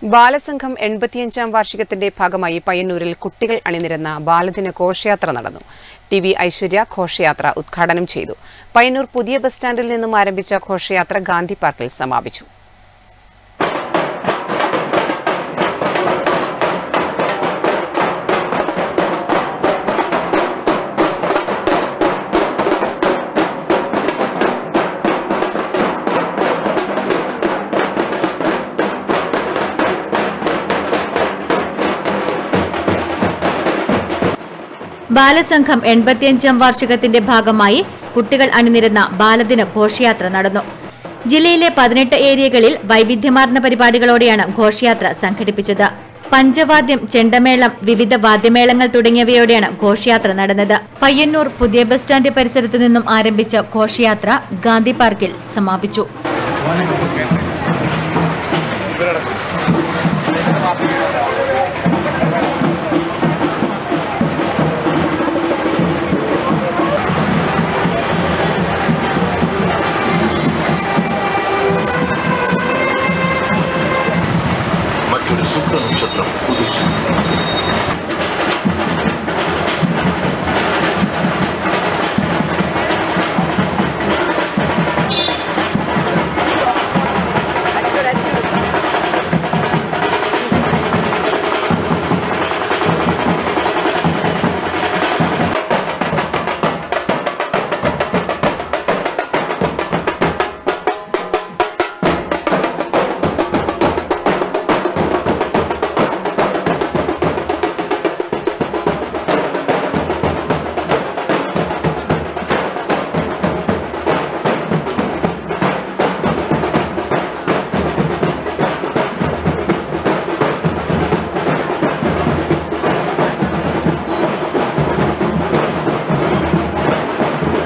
ബാലസംഘം എൺപത്തിയഞ്ചാം വാർഷികത്തിന്റെ ഭാഗമായി പയ്യന്നൂരിൽ കുട്ടികൾ അണിനിരന്ന ബാലദിന ഘോഷയാത്ര നടന്നു ടി വി ഐശ്വര്യ ഘോഷയാത്ര ഉദ്ഘാടനം ചെയ്തു പയ്യന്നൂർ പുതിയ ബസ് സ്റ്റാൻഡിൽ നിന്നും ആരംഭിച്ച ഘോഷയാത്ര ഗാന്ധി പാർക്കിൽ സമാപിച്ചു ബാലസംഘം എൺപത്തിയഞ്ചാം വാർഷികത്തിന്റെ ഭാഗമായി കുട്ടികൾ അണിനിരുന്ന ബാലദിന ഘോഷയാത്ര നടന്നു ജില്ലയിലെ പതിനെട്ട് ഏരിയകളിൽ വൈവിധ്യമാർന്ന പരിപാടികളോടെയാണ് ഘോഷയാത്ര സംഘടിപ്പിച്ചത് പഞ്ചവാദ്യം ചെണ്ടമേളം വിവിധ വാദ്യമേളങ്ങൾ തുടങ്ങിയവയോടെയാണ് ഘോഷയാത്ര നടന്നത് പയ്യന്നൂർ പുതിയ ബസ് സ്റ്റാൻഡ് പരിസരത്തു നിന്നും ആരംഭിച്ച ഘോഷയാത്ര ഗാന്ധി പാർക്കിൽ സമാപിച്ചു മറ്റൊരു ശുക്ര നക്ഷത്രം ഉദിച്ചു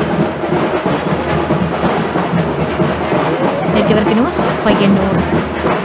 നെറ്റ്വർക്ക് ന്യൂസ് പയ്യന്നൂർ